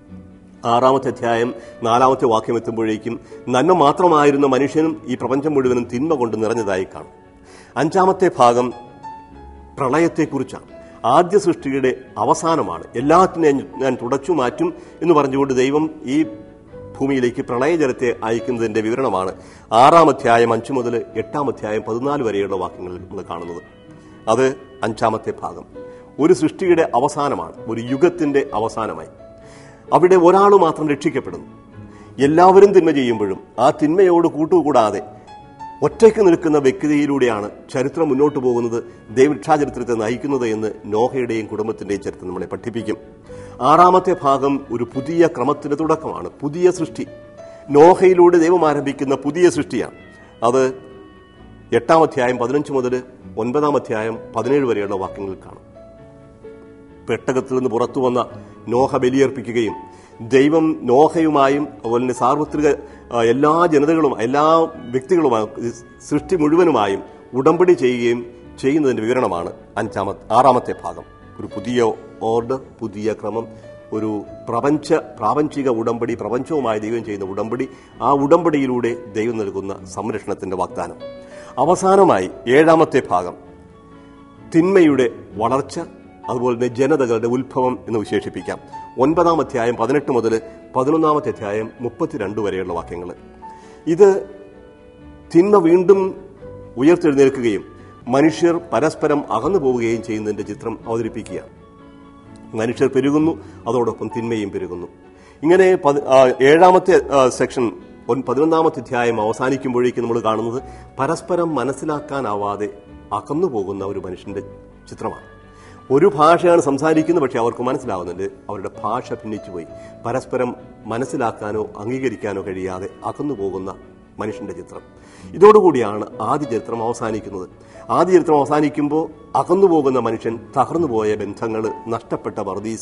ആറാമത്തെ അധ്യായം നാലാമത്തെ വാക്യം എത്തുമ്പോഴേക്കും നന്മ മാത്രമായിരുന്ന മനുഷ്യനും ഈ പ്രപഞ്ചം മുഴുവനും തിന്മ കൊണ്ട് നിറഞ്ഞതായി കാണും അഞ്ചാമത്തെ ഭാഗം പ്രളയത്തെക്കുറിച്ചാണ് ആദ്യ സൃഷ്ടിയുടെ അവസാനമാണ് എല്ലാത്തിനെയും ഞാൻ തുടച്ചു മാറ്റും എന്ന് പറഞ്ഞുകൊണ്ട് ദൈവം ഈ ഭൂമിയിലേക്ക് പ്രളയജലത്തെ അയക്കുന്നതിന്റെ വിവരണമാണ് ആറാം അധ്യായം അഞ്ചു മുതൽ എട്ടാം അധ്യായം പതിനാല് വരെയുള്ള വാക്യങ്ങളിൽ നമ്മൾ കാണുന്നത് അത് അഞ്ചാമത്തെ ഭാഗം ഒരു സൃഷ്ടിയുടെ അവസാനമാണ് ഒരു യുഗത്തിന്റെ അവസാനമായി അവിടെ ഒരാൾ മാത്രം രക്ഷിക്കപ്പെടുന്നു എല്ലാവരും തിന്മ ചെയ്യുമ്പോഴും ആ തിന്മയോട് കൂട്ടുകൂടാതെ ഒറ്റയ്ക്ക് നിൽക്കുന്ന വ്യക്തിയിലൂടെയാണ് ചരിത്രം മുന്നോട്ട് പോകുന്നത് ദൈവരക്ഷാചരിത്രത്തെ നയിക്കുന്നത് എന്ന് നോഹയുടെയും കുടുംബത്തിന്റെയും ചരിത്രം നമ്മളെ പഠിപ്പിക്കും ആറാമത്തെ ഭാഗം ഒരു പുതിയ ക്രമത്തിന്റെ തുടക്കമാണ് പുതിയ സൃഷ്ടി നോഹയിലൂടെ ദൈവം ആരംഭിക്കുന്ന പുതിയ സൃഷ്ടിയാണ് അത് എട്ടാം അധ്യായം പതിനഞ്ച് മുതൽ ഒൻപതാം അധ്യായം പതിനേഴ് വരെയുള്ള വാക്യങ്ങളിൽ കാണും പെട്ടകത്തിൽ നിന്ന് പുറത്തു വന്ന നോഹ ബലിയർപ്പിക്കുകയും ദൈവം നോഹയുമായും അതുപോലെ തന്നെ സാർവത്രിക ആ, എല്ലാ ജനതകളും എല്ലാ വ്യക്തികളുമായും ഈ സൃഷ്ടി മുഴുവനുമായും ഉടമ്പടി ചെയ്യുകയും ചെയ്യുന്നതിന്റെ വിവരണമാണ് അഞ്ചാമത്തെ ആറാമത്തെ ഭാഗം ഒരു പുതിയ ഓർഡർ പുതിയ ക്രമം ഒരു പ്രപഞ്ച പ്രാപഞ്ചിക ഉടമ്പടി പ്രപഞ്ചവുമായി ദൈവം ചെയ്യുന്ന ഉടമ്പടി ആ ഉടമ്പടിയിലൂടെ ദൈവം നൽകുന്ന സംരക്ഷണത്തിന്റെ വാഗ്ദാനം അവസാനമായി ഏഴാമത്തെ ഭാഗം തിന്മയുടെ വളർച്ച അതുപോലെ തന്നെ ജനതകളുടെ ഉത്ഭവം എന്ന് വിശേഷിപ്പിക്കാം ഒൻപതാം അധ്യായം പതിനെട്ട് മുതൽ പതിനൊന്നാമത്തെ അധ്യായം മുപ്പത്തിരണ്ട് വരെയുള്ള വാക്യങ്ങൾ ഇത് തിന്മ വീണ്ടും ഉയർത്തെഴുന്നേൽക്കുകയും മനുഷ്യർ പരസ്പരം അകന്നു പോവുകയും ചെയ്യുന്നതിന്റെ ചിത്രം അവതരിപ്പിക്കുകയാണ് മനുഷ്യർ പെരുകുന്നു അതോടൊപ്പം തിന്മയും പെരുകുന്നു ഇങ്ങനെ പതി- ആ, ഏഴാമത്തെ ആ, സെക്ഷൻ ഒൻ- പതിനൊന്നാമത്തെ അധ്യായം അവസാനിക്കുമ്പോഴേക്കും നമ്മൾ കാണുന്നത് പരസ്പരം മനസ്സിലാക്കാനാവാതെ അകന്നു പോകുന്ന ഒരു മനുഷ്യന്റെ ചിത്രമാണ് ഒരു ഭാഷയാണ് സംസാരിക്കുന്നത് പക്ഷെ അവർക്ക് മനസ്സിലാവുന്നുണ്ട് അവരുടെ ഭാഷ ഭിന്നിച്ചുപോയി പരസ്പരം മനസ്സിലാക്കാനോ അംഗീകരിക്കാനോ കഴിയാതെ അകന്നു പോകുന്ന മനുഷ്യന്റെ ചിത്രം ഇതോടുകൂടിയാണ് ആദ്യ ചരിത്രം അവസാനിക്കുന്നത് ആദ്യ ചരിത്രം അവസാനിക്കുമ്പോൾ അകന്നു പോകുന്ന മനുഷ്യൻ തകർന്നുപോയ ബന്ധങ്ങൾ നഷ്ടപ്പെട്ട വർദീസ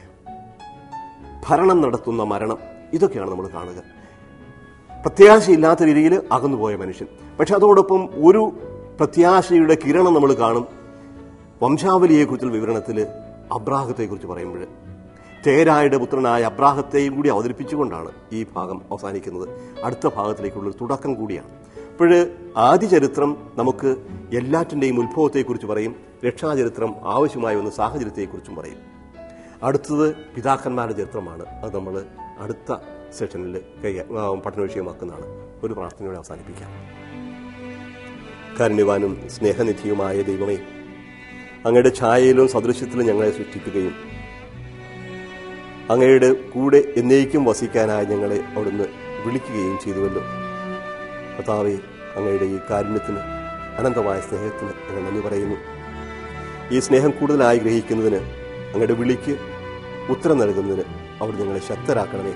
ഭരണം നടത്തുന്ന മരണം ഇതൊക്കെയാണ് നമ്മൾ കാണുക പ്രത്യാശയില്ലാത്ത രീതിയിൽ അകന്നുപോയ മനുഷ്യൻ പക്ഷെ അതോടൊപ്പം ഒരു പ്രത്യാശയുടെ കിരണം നമ്മൾ കാണും വംശാവലിയെക്കുറിച്ചുള്ള വിവരണത്തിൽ അബ്രാഹത്തെക്കുറിച്ച് പറയുമ്പോൾ തേരായുടെ പുത്രനായ അബ്രാഹത്തെയും കൂടി അവതരിപ്പിച്ചുകൊണ്ടാണ് ഈ ഭാഗം അവസാനിക്കുന്നത് അടുത്ത ഭാഗത്തിലേക്കുള്ള ഒരു തുടക്കം കൂടിയാണ് അപ്പോൾ ആദ്യ ചരിത്രം നമുക്ക് എല്ലാറ്റിൻ്റെയും ഉത്ഭവത്തെക്കുറിച്ച് പറയും രക്ഷാചരിത്രം ആവശ്യമായ ഒന്ന് സാഹചര്യത്തെക്കുറിച്ചും പറയും അടുത്തത് പിതാക്കന്മാരുടെ ചരിത്രമാണ് അത് നമ്മൾ അടുത്ത സെഷനിൽ കൈ ആ, പഠന വിഷയമാക്കുന്നതാണ് ഒരു പ്രാർത്ഥനയോടെ അവസാനിപ്പിക്കാം കാരുണ്യവാനും സ്നേഹനിധിയുമായ ദൈവമേ അങ്ങയുടെ ഛായയിലും സദൃശ്യത്തിലും ഞങ്ങളെ സൃഷ്ടിക്കുകയും അങ്ങയുടെ കൂടെ എന്നേക്കും വസിക്കാനായി ഞങ്ങളെ അവിടുന്ന് വിളിക്കുകയും ചെയ്തുവല്ലോ കർത്താവെ അങ്ങയുടെ ഈ കാരുണ്യത്തിന് അനന്തമായ സ്നേഹത്തിന് ഞങ്ങൾ നന്ദി പറയുന്നു ഈ സ്നേഹം കൂടുതലായി ഗ്രഹിക്കുന്നതിന് അങ്ങയുടെ വിളിക്ക് ഉത്തരം നൽകുന്നതിന് അവിടെ ഞങ്ങളെ ശക്തരാക്കണമേ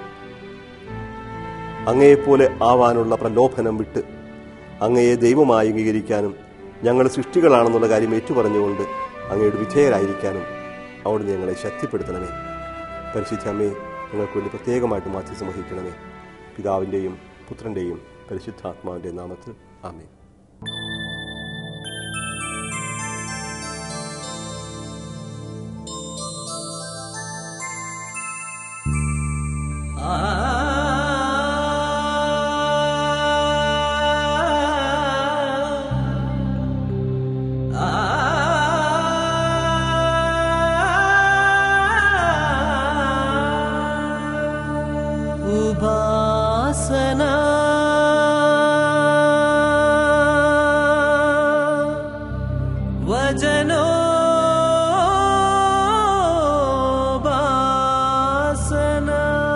അങ്ങയെപ്പോലെ ആവാനുള്ള പ്രലോഭനം വിട്ട് അങ്ങയെ ദൈവമായി അംഗീകരിക്കാനും ഞങ്ങൾ സൃഷ്ടികളാണെന്നുള്ള കാര്യം ഏറ്റുപറഞ്ഞുകൊണ്ട് അങ്ങയുടെ വിധേയരായിരിക്കാനും അവിടുന്ന് ഞങ്ങളെ ശക്തിപ്പെടുത്തണമേ പരിശുദ്ധ അമ്മയെ ഞങ്ങൾക്ക് വേണ്ടി പ്രത്യേകമായിട്ട് മാധ്യസം വഹിക്കണമേ പിതാവിൻ്റെയും പുത്രൻ്റെയും പരിശുദ്ധാത്മാവിൻ്റെ നാമത്തിൽ ആമേ ഉപാസന വചനോ ഉപാസന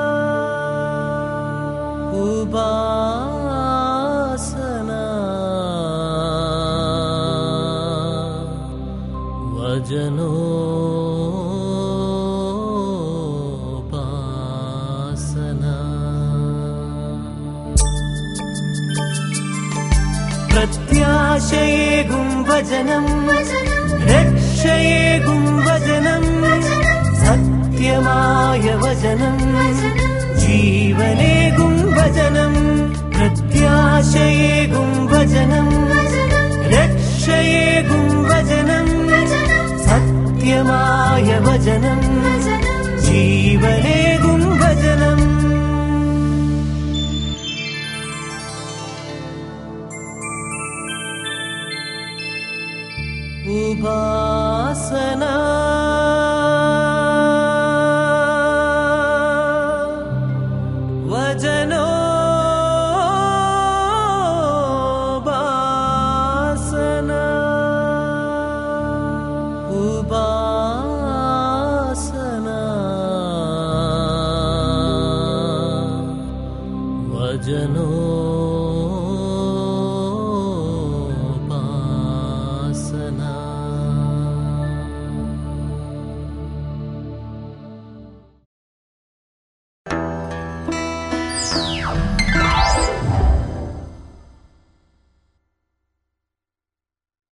ഉപാസന വചനോ പ്രത്യാശയേകും വചനം രക്ഷയേകും വചനം സത്യമായ വചനം ജീവനേകും വചനം പ്രത്യാശയേകും വചനം രക്ഷയേകും വചനം സത്യമായ വചനം ജീവനേകും വചനം ഉപാസന വചനോ ഉപാസന ഉപാസന വചനോ